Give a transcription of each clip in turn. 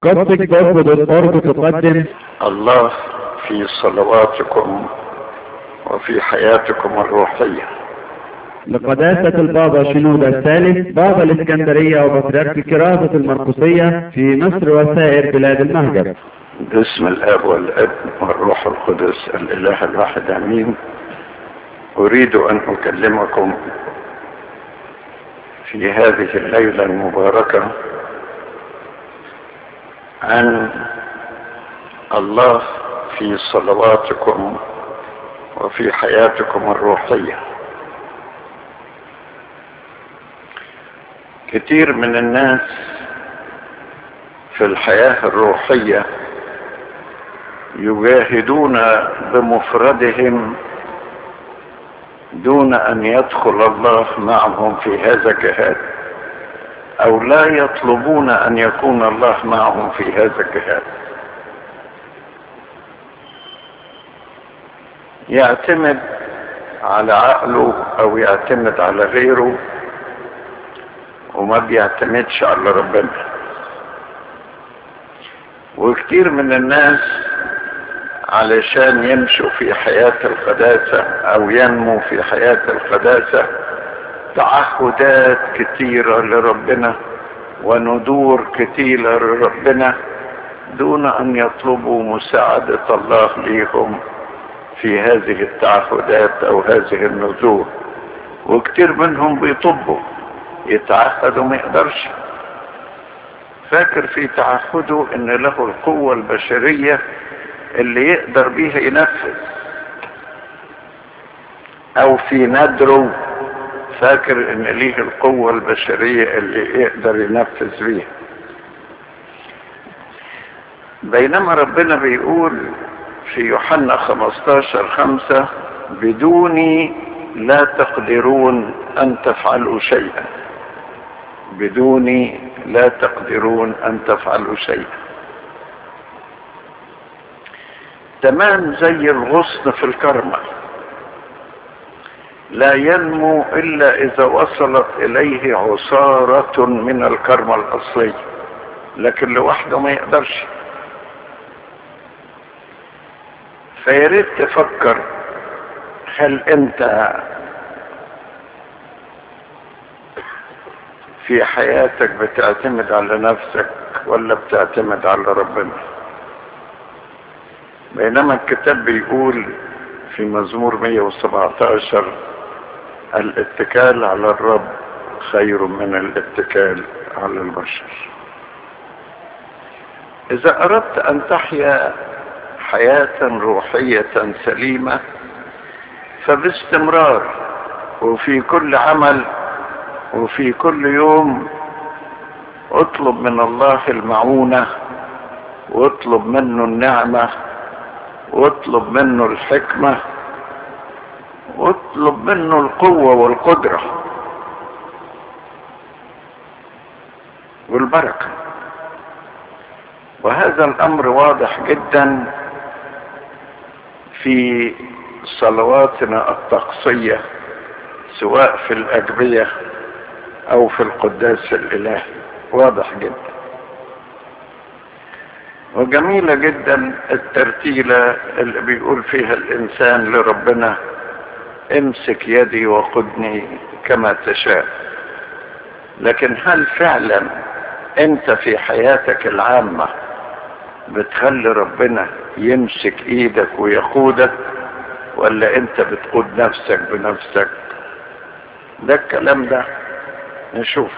Gothic.org تقدم الله في صلواتكم وفي حياتكم الروحية لقداسة البابا شنودة الثالث بابا الإسكندرية وبطريرك الكراسة المرقسية في مصر وسائر بلاد المهجر باسم الاب والابن والروح القدس الاله الواحد امين اريد ان اكلمكم في هذه الليلة المباركة عن الله في صلواتكم وفي حياتكم الروحية كتير من الناس في الحياة الروحية يجاهدون بمفردهم دون ان يدخل الله معهم في هذا الجهاد او لا يطلبون ان يكون الله معهم في هذا الجهاد يعتمد على عقله او يعتمد على غيره وما بيعتمدش على ربنا وكتير من الناس علشان يمشوا في حياة القداسة او ينمو في حياة القداسة تعهدات كتيرة لربنا وندور كتيرة لربنا دون ان يطلبوا مساعدة الله ليهم في هذه التعهدات او هذه النذور وكتير منهم بيطبوا يتعهد وما يقدرش فاكر في تعهده ان له القوة البشرية اللي يقدر بيها ينفذ او في ندره فاكر ان ليه القوة البشرية اللي يقدر ينفذ بيها بينما ربنا بيقول في يوحنا 15 خمسة بدوني لا تقدرون ان تفعلوا شيئا بدوني لا تقدرون ان تفعلوا شيئا تمام زي الغصن في الكرمة لا ينمو الا اذا وصلت اليه عصارة من الكرمة الاصلية لكن لوحده ما يقدرش فياريت تفكر هل انت في حياتك بتعتمد على نفسك ولا بتعتمد على ربنا بينما الكتاب بيقول في مزمور 117 الاتكال على الرب خير من الاتكال على البشر اذا اردت ان تحيا حياة روحية سليمة فباستمرار وفي كل عمل وفي كل يوم اطلب من الله المعونة واطلب منه النعمة واطلب منه الحكمة واطلب منه القوة والقدرة والبركة وهذا الامر واضح جدا في صلواتنا الطقسية سواء في الاجبية او في القداس الالهي واضح جدا وجميلة جدا الترتيلة اللي بيقول فيها الإنسان لربنا امسك يدي وقدني كما تشاء لكن هل فعلا انت في حياتك العامة بتخلي ربنا يمسك ايدك ويقودك ولا انت بتقود نفسك بنفسك ده الكلام ده نشوفه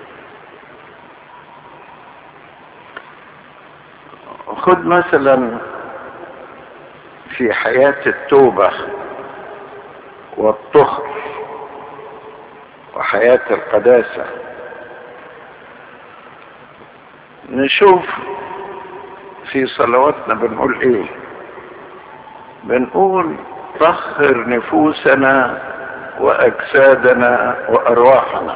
خد مثلا في حياة التوبة والطهر وحياة القداسة نشوف في صلواتنا بنقول ايه بنقول طهر نفوسنا واجسادنا وارواحنا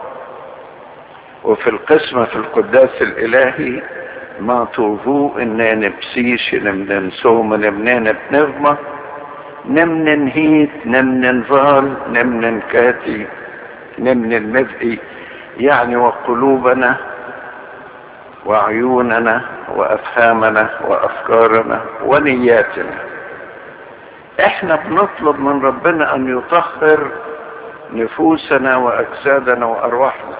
وفي القسمة في القداس الالهي ما طوفو ان نبسيش نمن سوم نمنين بنغمة نمن هيت نمن ظال نمن كاتي نمن المذئي يعني وقلوبنا وعيوننا وافهامنا وافكارنا ونياتنا احنا بنطلب من ربنا ان يطهر نفوسنا واجسادنا وارواحنا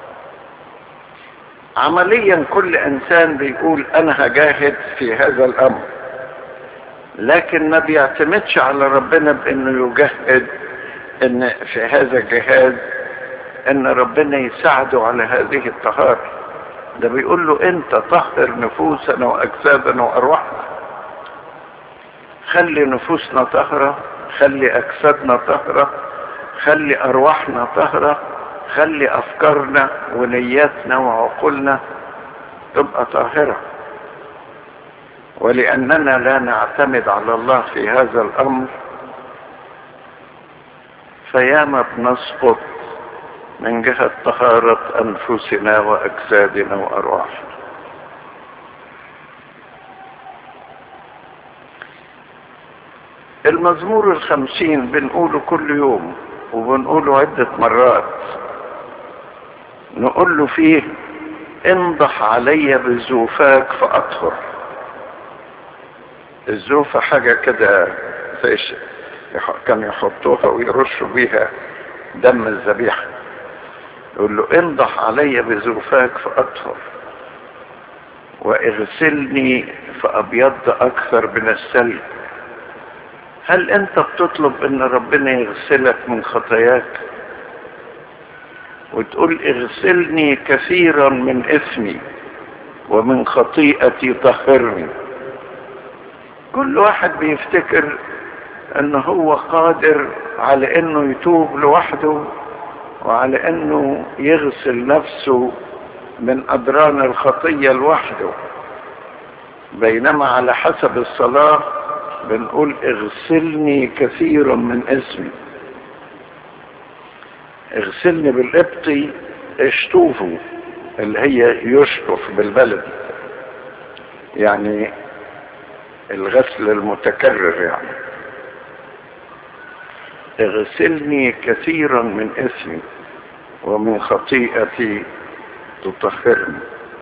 عمليا كل انسان بيقول انا هجاهد في هذا الامر لكن ما بيعتمدش على ربنا بانه يجهد ان في هذا الجهاد ان ربنا يساعده على هذه الطهارة ده بيقول له انت طهر نفوسنا واجسادنا وارواحنا خلي نفوسنا طهرة خلي اجسادنا طهرة خلي ارواحنا طهرة خلي افكارنا ونياتنا وعقولنا تبقى طاهرة ولاننا لا نعتمد على الله في هذا الامر فياما بنسقط من جهة طهارة أنفسنا وأجسادنا وأرواحنا المزمور الخمسين بنقوله كل يوم وبنقوله عدة مرات نقول له فيه انضح علي بزوفاك فأطهر الزوفة حاجة كده زي كانوا يحطوها ويرشوا بيها دم الذبيحه يقول له انضح علي بزوفاك فأطهر واغسلني فأبيض أكثر من السلب هل أنت بتطلب أن ربنا يغسلك من خطاياك وتقول اغسلني كثيرا من إثمي ومن خطيئتي طهرني كل واحد بيفتكر أن هو قادر على أنه يتوب لوحده وعلى انه يغسل نفسه من ادران الخطية لوحده بينما على حسب الصلاة بنقول اغسلني كثيرا من اسمي اغسلني بالقبطي اشطوفه اللي هي يشطف بالبلد يعني الغسل المتكرر يعني اغسلني كثيرا من اثمي ومن خطيئتي تطهرني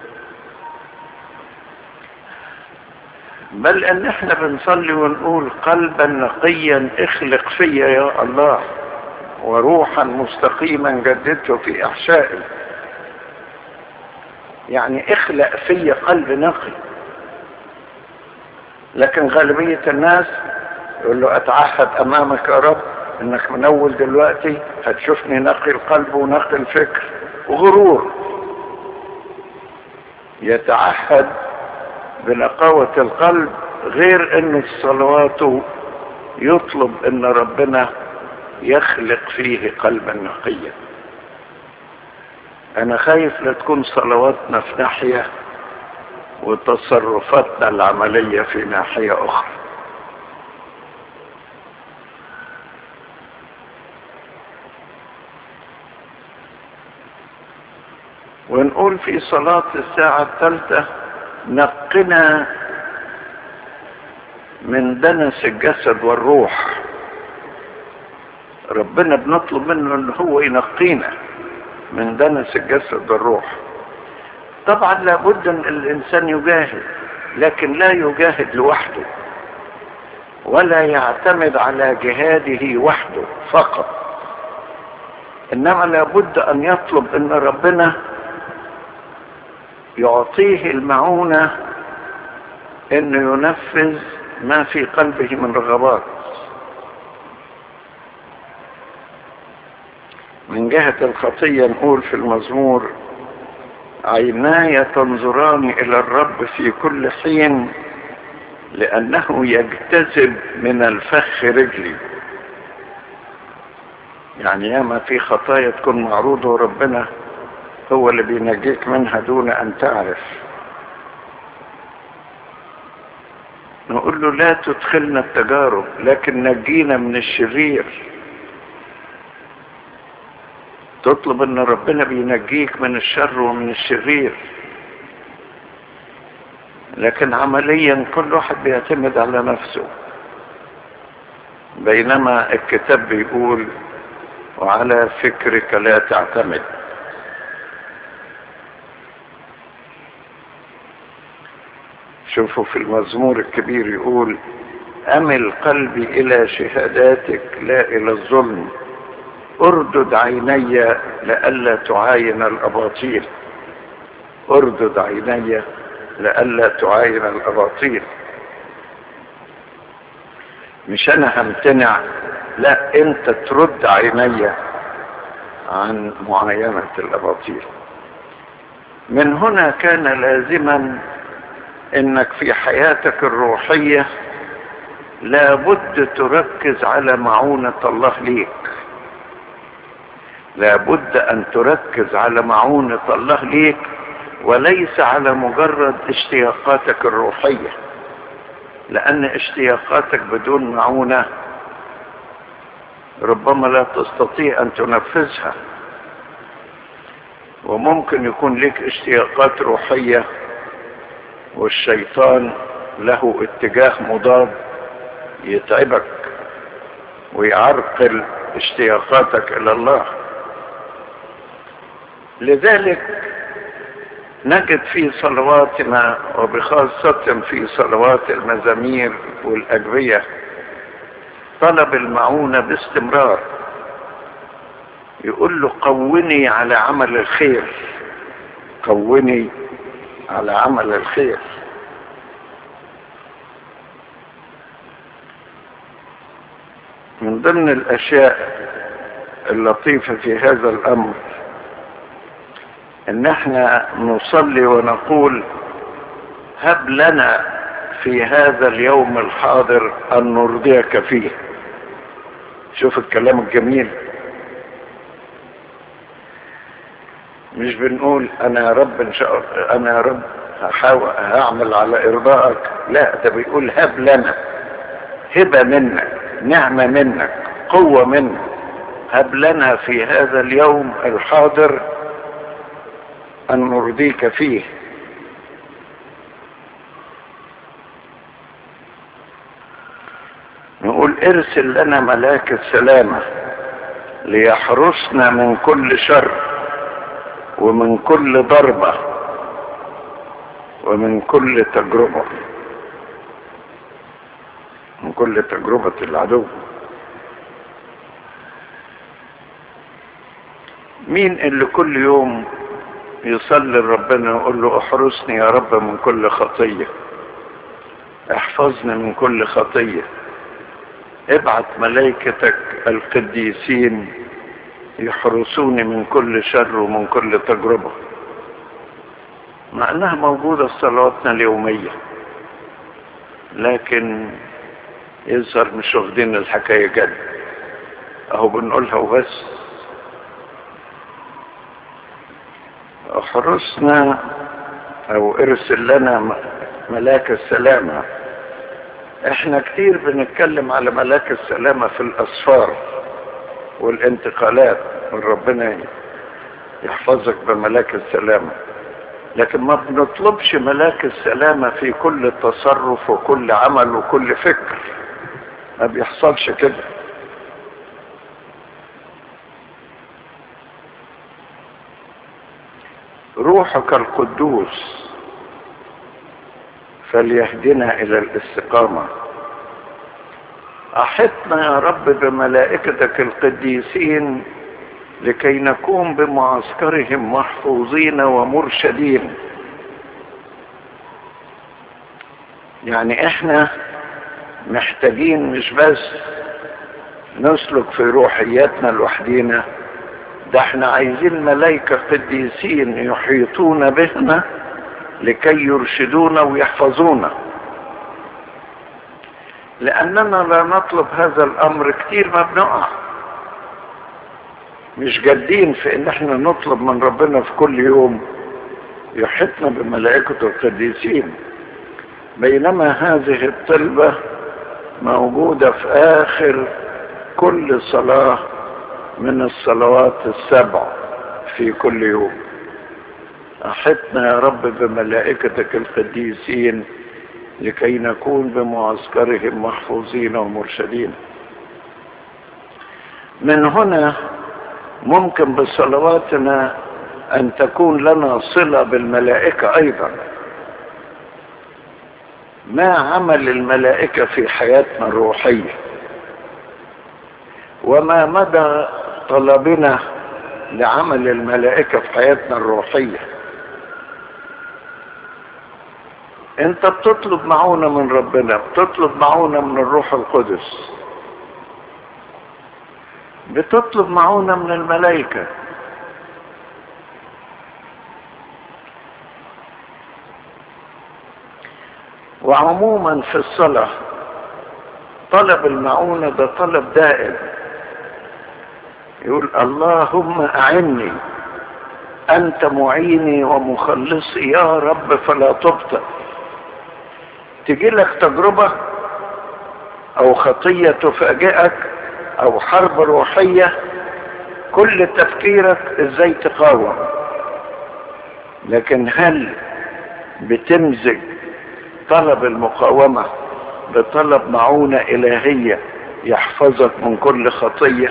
بل ان احنا بنصلي ونقول قلبا نقيا اخلق فيا يا الله وروحا مستقيما جددته في احشائي يعني اخلق فيا قلب نقي لكن غالبية الناس يقول له اتعهد امامك يا رب انك من اول دلوقتي هتشوفني نقي القلب ونقي الفكر وغرور يتعهد بنقاوة القلب غير ان صلواته يطلب ان ربنا يخلق فيه قلبا نقيا انا خايف لا تكون صلواتنا في ناحية وتصرفاتنا العملية في ناحية اخرى ونقول في صلاة الساعة الثالثة نقنا من دنس الجسد والروح ربنا بنطلب منه ان هو ينقينا من دنس الجسد والروح طبعا لابد ان الانسان يجاهد لكن لا يجاهد لوحده ولا يعتمد على جهاده وحده فقط انما لابد ان يطلب ان ربنا يعطيه المعونة انه ينفذ ما في قلبه من رغبات من جهة الخطية نقول في المزمور عيناي تنظران الى الرب في كل حين لانه يجتذب من الفخ رجلي يعني ياما في خطايا تكون معروضة وربنا هو اللي بينجيك منها دون ان تعرف نقول له لا تدخلنا التجارب لكن نجينا من الشرير تطلب ان ربنا بينجيك من الشر ومن الشرير لكن عمليا كل واحد بيعتمد على نفسه بينما الكتاب بيقول وعلى فكرك لا تعتمد شوفوا في المزمور الكبير يقول أمل قلبي إلى شهاداتك لا إلى الظلم اردد عيني لئلا تعاين الأباطيل اردد عيني لئلا تعاين الأباطيل مش أنا همتنع لا أنت ترد عيني عن معاينة الأباطيل من هنا كان لازما انك في حياتك الروحية لابد تركز على معونة الله ليك لابد ان تركز على معونة الله ليك وليس على مجرد اشتياقاتك الروحية لان اشتياقاتك بدون معونة ربما لا تستطيع ان تنفذها وممكن يكون لك اشتياقات روحية والشيطان له اتجاه مضاد يتعبك ويعرقل اشتياقاتك الى الله لذلك نجد في صلواتنا وبخاصة في صلوات المزامير والأجبية طلب المعونة باستمرار يقول له قوني على عمل الخير قوني على عمل الخير من ضمن الاشياء اللطيفة في هذا الامر ان احنا نصلي ونقول هب لنا في هذا اليوم الحاضر ان نرضيك فيه شوف الكلام الجميل مش بنقول انا يا رب ان شاء الله انا يا رب هحاول هعمل على ارضائك لا ده بيقول هب لنا هبه منك نعمه منك قوه منك هب لنا في هذا اليوم الحاضر ان نرضيك فيه نقول ارسل لنا ملاك السلامه ليحرسنا من كل شر ومن كل ضربة ومن كل تجربة من كل تجربة العدو مين اللي كل يوم يصلي لربنا ويقول له احرسني يا رب من كل خطية احفظني من كل خطية ابعت ملائكتك القديسين يحرسوني من كل شر ومن كل تجربة مع انها موجودة في صلواتنا اليومية لكن يظهر مش واخدين الحكاية جد اهو بنقولها وبس احرسنا او ارسل لنا ملاك السلامة احنا كتير بنتكلم على ملاك السلامة في الاسفار والانتقالات من ربنا يحفظك بملاك السلامة لكن ما بنطلبش ملاك السلامة في كل تصرف وكل عمل وكل فكر ما بيحصلش كده روحك القدوس فليهدنا الى الاستقامه احطنا يا رب بملائكتك القديسين لكي نكون بمعسكرهم محفوظين ومرشدين يعني احنا محتاجين مش بس نسلك في روحياتنا لوحدينا ده احنا عايزين ملائكة قديسين يحيطون بنا لكي يرشدونا ويحفظونا لأننا لا نطلب هذا الأمر كتير ما بنقع مش جادين في ان احنا نطلب من ربنا في كل يوم يحيطنا بملائكته القديسين بينما هذه الطلبة موجودة في آخر كل صلاة من الصلوات السبع في كل يوم أحطنا يا رب بملائكتك القديسين لكي نكون بمعسكرهم محفوظين ومرشدين من هنا ممكن بصلواتنا أن تكون لنا صلة بالملائكة أيضا ما عمل الملائكة في حياتنا الروحية وما مدى طلبنا لعمل الملائكة في حياتنا الروحية انت بتطلب معونة من ربنا بتطلب معونة من الروح القدس بتطلب معونة من الملائكة وعموما في الصلاة طلب المعونة ده طلب دائم يقول اللهم أعني أنت معيني ومخلصي يا رب فلا تبطئ تجي لك تجربة أو خطية تفاجئك أو حرب روحية كل تفكيرك إزاي تقاوم لكن هل بتمزج طلب المقاومة بطلب معونة إلهية يحفظك من كل خطية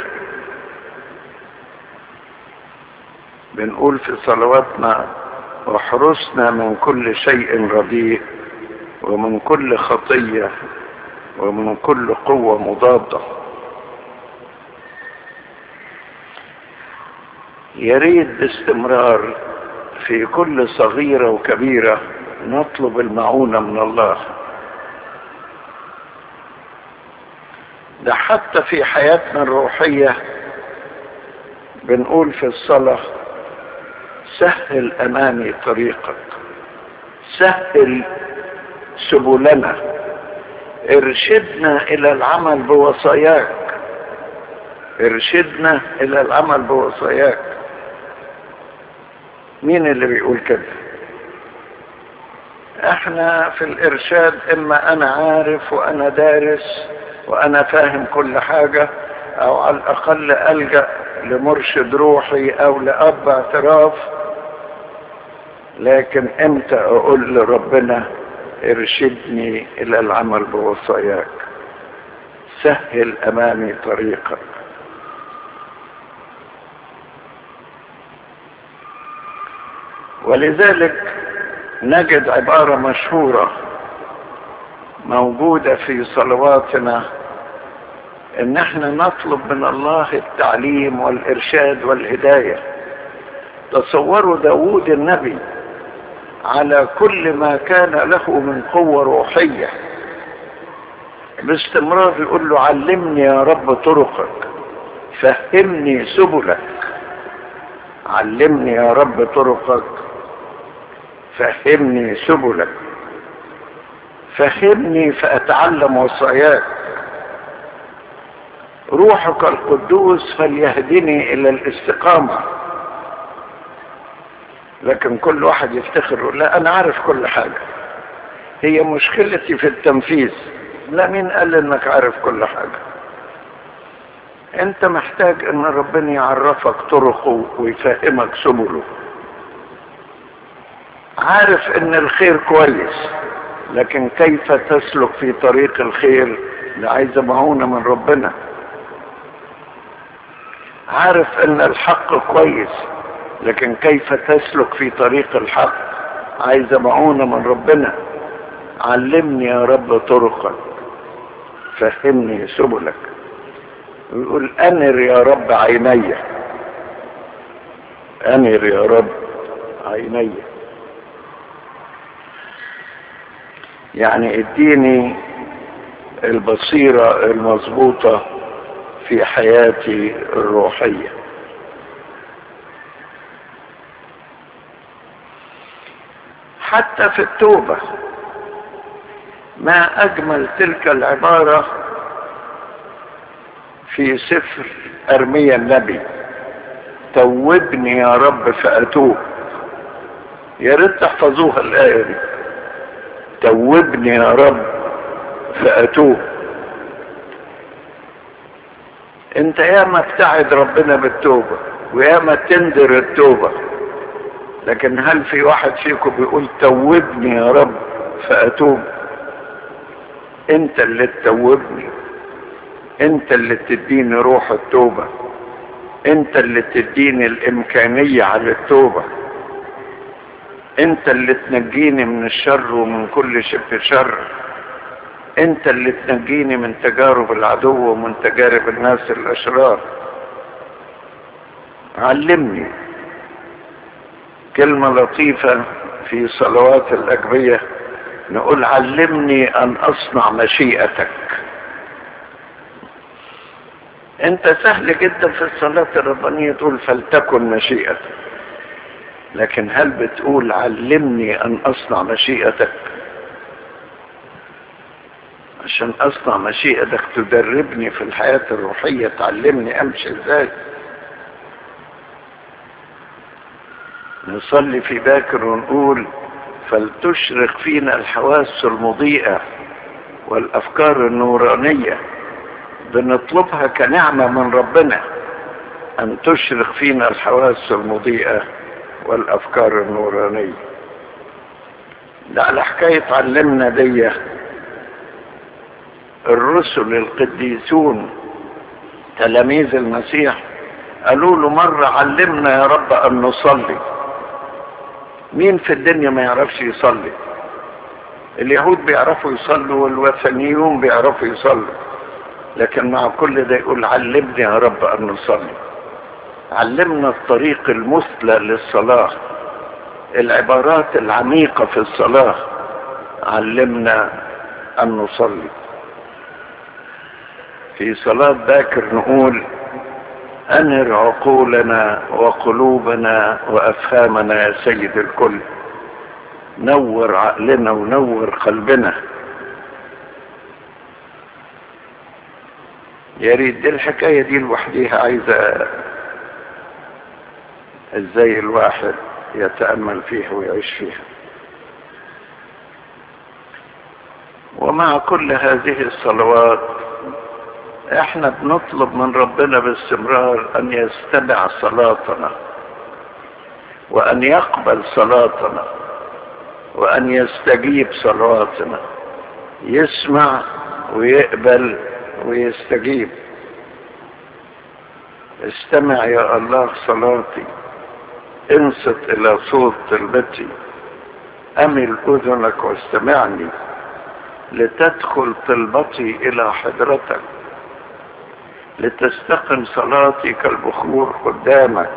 بنقول في صلواتنا احرسنا من كل شيء رديء ومن كل خطية ومن كل قوة مضادة يريد باستمرار في كل صغيرة وكبيرة نطلب المعونة من الله ده حتى في حياتنا الروحية بنقول في الصلاة سهل أمامي طريقك سهل سبلنا ارشدنا إلى العمل بوصاياك ارشدنا إلى العمل بوصاياك مين اللي بيقول كده احنا في الارشاد اما انا عارف وانا دارس وانا فاهم كل حاجة او على الاقل الجأ لمرشد روحي او لاب اعتراف لكن امتى اقول لربنا ارشدني الى العمل بوصاياك سهل امامي طريقك ولذلك نجد عبارة مشهورة موجودة في صلواتنا ان احنا نطلب من الله التعليم والارشاد والهداية تصوروا داود النبي على كل ما كان له من قوة روحية باستمرار يقول له علمني يا رب طرقك فهمني سبلك علمني يا رب طرقك فهمني سبلك فهمني فأتعلم وصاياك روحك القدوس فليهدني إلى الاستقامة لكن كل واحد يفتخر لا أنا عارف كل حاجة هي مشكلتي في التنفيذ لا مين قال انك عارف كل حاجة انت محتاج ان ربنا يعرفك طرقه ويفهمك سبله عارف ان الخير كويس لكن كيف تسلك في طريق الخير ده عايزه معونه من ربنا عارف ان الحق كويس لكن كيف تسلك في طريق الحق عايزه معونه من ربنا علمني يا رب طرقك فهمني سبلك ويقول انر يا رب عيني انر يا رب عيني يعني اديني البصيرة المظبوطة في حياتي الروحية حتى في التوبة ما أجمل تلك العبارة في سفر أرميا النبي توبني يا رب فأتوب يا ريت تحفظوها الآية دي توبني يا رب فأتوب انت ياما ابتعد ربنا بالتوبة وياما تندر التوبة لكن هل في واحد فيكم بيقول توبني يا رب فأتوب انت اللي تتوبني انت اللي تديني روح التوبة انت اللي تديني الامكانية على التوبة انت اللي تنجيني من الشر ومن كل شبه شر انت اللي تنجيني من تجارب العدو ومن تجارب الناس الاشرار علمني كلمة لطيفة في صلوات الأجبية نقول علمني أن أصنع مشيئتك أنت سهل جدا في الصلاة الربانية تقول فلتكن مشيئتك لكن هل بتقول علمني أن أصنع مشيئتك عشان أصنع مشيئتك تدربني في الحياة الروحية تعلمني أمشي إزاي نصلي في باكر ونقول فلتشرق فينا الحواس المضيئة والأفكار النورانية بنطلبها كنعمة من ربنا أن تشرق فينا الحواس المضيئة والأفكار النورانية ده على حكاية علمنا دي الرسل القديسون تلاميذ المسيح قالوا له مرة علمنا يا رب أن نصلي مين في الدنيا ما يعرفش يصلي اليهود بيعرفوا يصلوا والوثنيون بيعرفوا يصلوا لكن مع كل ده يقول علمني يا رب أن نصلي علمنا الطريق المثلى للصلاة العبارات العميقة في الصلاة علمنا أن نصلي في صلاة باكر نقول أنر عقولنا وقلوبنا وأفهامنا يا سيد الكل نور عقلنا ونور قلبنا يا ريت دي الحكاية دي لوحديها عايزة ازاي الواحد يتأمل فيها ويعيش فيها ومع كل هذه الصلوات احنا بنطلب من ربنا باستمرار ان يستمع صلاتنا وان يقبل صلاتنا وان يستجيب صلواتنا يسمع ويقبل ويستجيب استمع يا الله صلاتي انصت الى صوت طلبتي امل اذنك واستمعني لتدخل طلبتي الى حضرتك لتستقم صلاتي كالبخور قدامك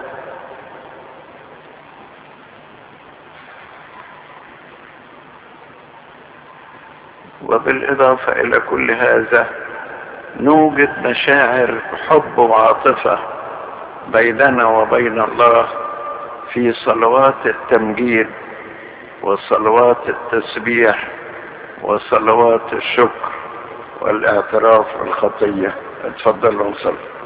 وبالإضافة إلى كل هذا نوجد مشاعر حب وعاطفة بيننا وبين الله في صلوات التمجيد وصلوات التسبيح وصلوات الشكر والاعتراف بالخطية اتفضلوا نصلي